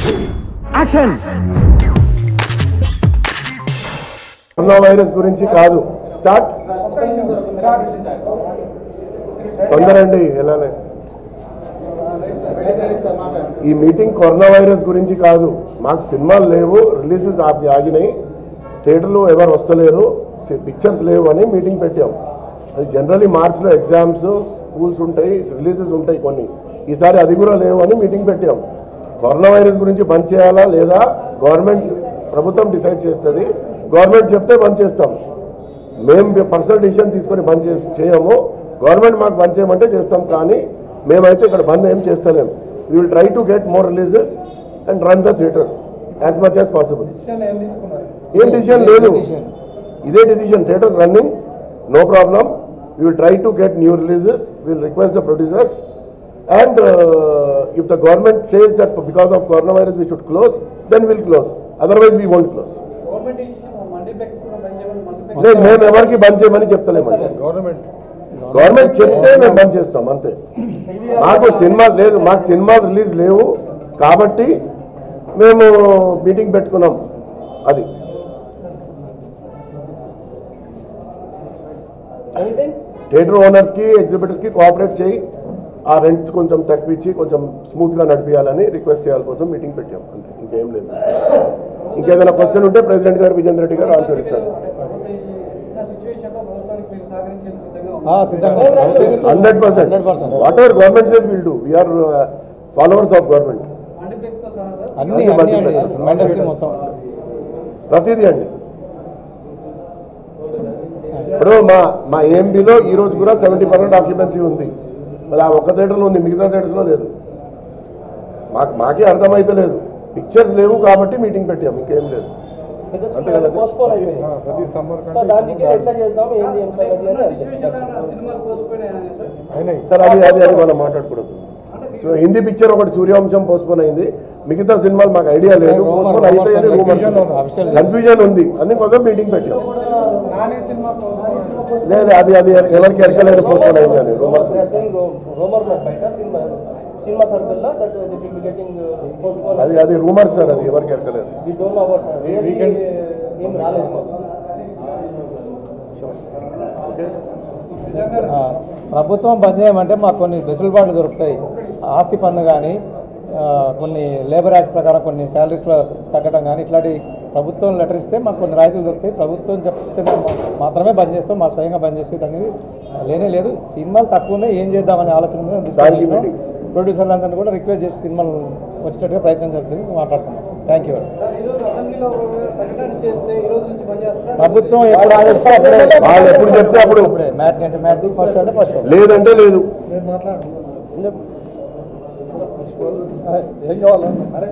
Action corona virus గురించి కాదు start తొందరండి వెళ్ళాలి ఈ మీటింగ్ కరోనా వైరస్ గురించి కాదు మాకు సినిమాలు లేవు రిలీజెస్ ఆపి ఆగినాయి థియేటర్లు ఎవరు వస్తలేరు పిక్చర్స్ లేవు అని మీటింగ్ పెట్టాం అది జనరలీ మార్చ్లో ఎగ్జామ్స్ స్కూల్స్ ఉంటాయి రిలీజెస్ ఉంటాయి కొన్ని ఈసారి అది కూడా లేవు అని మీటింగ్ పెట్టాం కరోనా వైరస్ గురించి బంద్ చేయాలా లేదా గవర్నమెంట్ ప్రభుత్వం డిసైడ్ చేస్తుంది గవర్నమెంట్ చెప్తే బంద్ చేస్తాం మేము పర్సనల్ డిసిషన్ తీసుకొని బంద్ చేసి చేయము గవర్నమెంట్ మాకు బంద్ చేయమంటే చేస్తాం కానీ మేమైతే ఇక్కడ బంద్ ఏం చేస్తలేం we will try to get more releases and run the theatres as much as possible ఏం డిసిషన్ లేదు ఇదే decision theatres running no problem we will try to get new releases will request the producers and if the government says that because of corona virus we should close then will close otherwise we won't close లేదు మేము ఎవరికి బంద్ చేయమని చెప్తలేమండి government government చెప్తే మేము బంద్ చేస్తాం అంతే మాకు cinema లేదు మాకు సినిమా రిలీజ్ లేవు కాబట్టి మేము మీటింగ్ పెట్టుకున్నాం అది థియేటర్ ఓనర్స్కి ఎగ్జిబిటర్స్కి కోఆపరేట్ చేయి ఆ రెంట్స్ కొంచెం తగ్గించి కొంచెం స్మూత్గా నడిపించాలని రిక్వెస్ట్ చేయాలి కోసం మీటింగ్ పెట్టాం అంతే ఇంకేం లేదు ఇంకేదైనా క్వశ్చన్ ఉంటే ప్రెసిడెంట్ గారు విజేంద్ర రెడ్డి గారు ఆన్సర్ ఇస్తారు సిద్ధంగా hundred percent hundred percent whatever government says will do we're followers of government అన్ని అన్ని అన్ని అండి multiplexes. సినిమా ఇండస్ట్రీ మొత్తం ప్రతిదీ అండి ఇప్పుడు మా మా ఏఎంబీలో ఈ రోజు కూడా సెవెంటీ పర్సెంట్ ఆక్యుపెన్సీ ఉంది మరి ఆ ఒక్క థియేటర్లో ఉంది మిగతా థియేటర్స్లో లేదు మాకు మాకే అర్థమైతలేదు పిక్చర్స్ లేవు కాబట్టి మీటింగ్ పెట్టాం ఇంకేం లేదు అంతే కదా సార్? పోస్ట్పోన్ అయిపోయింది ప్రతి సమ్మర్ సో దానికి ఎట్లా చేద్దాం ఏంది ఏం సంగతి అని అంతే. అయినాయి సార్ అది అది అది మనం మాట్లాడకూడదు సో హిందీ పిక్చర్ ఒకటి సూర్యవంశం పోస్ట్పోన్ అయింది మిగతా సినిమాలు మాకు ఐడియా లేదు Rumor, పోస్ట్పోన్ rumors అయితే and రూమర్ confusion ఉంది, official. కన్ఫ్యూజన్ ఉంది అన్ని కోసం మీటింగ్ పెట్టాం లేదు అది అది ఎవరికి ఎరకలేదు పోస్ట్పోన్ అయింది అని rumours They are saying ro- rumor లో బయట సినిమా సినిమా సర్కిల్ లో that they will be getting postpone అది అది రూమర్స్ సార్ అది ఎవరికి ఎరకలేదు we don't know about really ఏం రాలేదు మాకు ఆ, ప్రభుత్వం బంద్ చేయమంటే మాకు కొన్ని వెసులుబాట్లు దొరుకుతాయి ఆస్తి పన్ను కానీ కొన్ని లేబర్ యాక్ట్ ప్రకారం కొన్ని శాలరీస్లో తగ్గడం కానీ ఇట్లాంటి ప్రభుత్వం లెటర్ ఇస్తే మాకు కొన్ని రాయితీలు దొరుకుతాయి ప్రభుత్వం చెప్తే మేము మాత్రమే బంద్ చేస్తాం మా స్వయంగా బంద్ చేసేది అనేది లేనే లేదు సినిమాలు తక్కువనే ఏం చేద్దామనే ఆలోచన మీద డిస్కస్ దానికి చేసినాం meeting. ప్రొడ్యూసర్లందరినీ కూడా రిక్వెస్ట్ చేసి సినిమాలు వచ్చేటట్టుగా ప్రయత్నం జరుగుతుంది మాట్లాడుతున్నాం థ్యాంక్ యూ ప్రభుత్వం ఎప్పుడు ఆదేశిస్తే అప్పుడే వాళ్ళు ఎప్పుడు చెప్తే అప్పుడు అప్పుడే మ్యాట్ అంటే మ్యాట్ ఫస్ట్ అంటే ఫస్ట్ లేదంటే లేదు ఏం కావాలా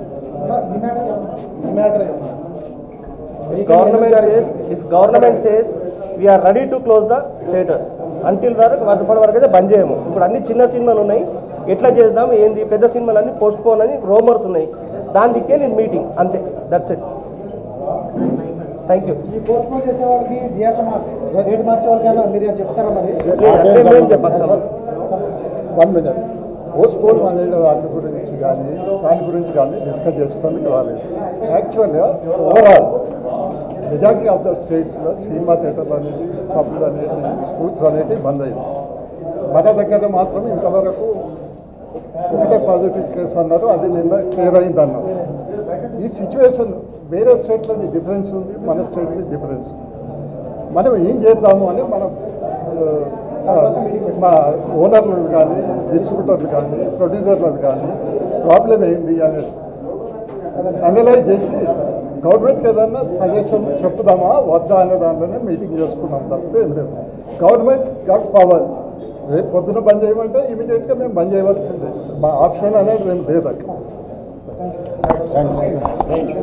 government says if government says we're ready to close the theatres until వరకు వర్షపడి వరకు అయితే బంద్ చేయము ఇప్పుడు అన్ని చిన్న సినిమాలు ఉన్నాయి ఎట్లా చేద్దాం ఏంది పెద్ద సినిమాలు అన్ని పోస్ట్ పోన్ అని రోమర్స్ ఉన్నాయి దాని దిక్కే నేను మీటింగ్ అంతే దట్స్ ఇట్ థ్యాంక్ యూ ఈ పోస్ట్పోన్ చేసే వాళ్ళకి థియేటర్ డేట్ మార్చే వాళ్ళకైనా మీరు ఏం చెప్తారా మరి అంటే మేము చెప్పాలి సార్ వన్ మినిట్ పోస్ట్పోన్ అనేది వాటి గురించి కానీ దాని గురించి కానీ డిస్కస్ చేస్తుంది రాలేదు యాక్చువల్గా ఓవరాల్ మెజారిటీ ఆఫ్ ద స్టేట్స్లో సినిమా థియేటర్లు అనేది పబ్లు అనేది స్కూల్స్ అనేది బంద్ అయింది మన దగ్గర మాత్రం ఇంతవరకు ఒకటే పాజిటివ్ కేసు అన్నారు అది నిన్న క్లియర్ అయింది అన్నారు ఈ సిచ్యువేషన్ వేరే స్టేట్లది డిఫరెన్స్ ఉంది మన స్టేట్ది డిఫరెన్స్ ఉంది మనం ఏం చేద్దాము అని మనం ఆ, మా ఓనర్లు కానీ డిస్ట్రిబ్యూటర్లు కానీ ప్రొడ్యూసర్లు కానీ ప్రాబ్లం ఏంది అనేది అనలైజ్ చేసి గవర్నమెంట్కి ఏదన్నా సజెషన్ చెప్పుదామా వద్దా అనే దాంట్లోనే మీటింగ్ చేసుకున్నాం తప్పితే ఏం లేదు గవర్నమెంట్ గాట్ పవర్ రేపు పొద్దున బంద్ చేయమంటే ఇమీడియట్గా మేము బంద్ చేయవలసిందే మా ఆప్షన్ అనేది ఏం లేదు అక్కడ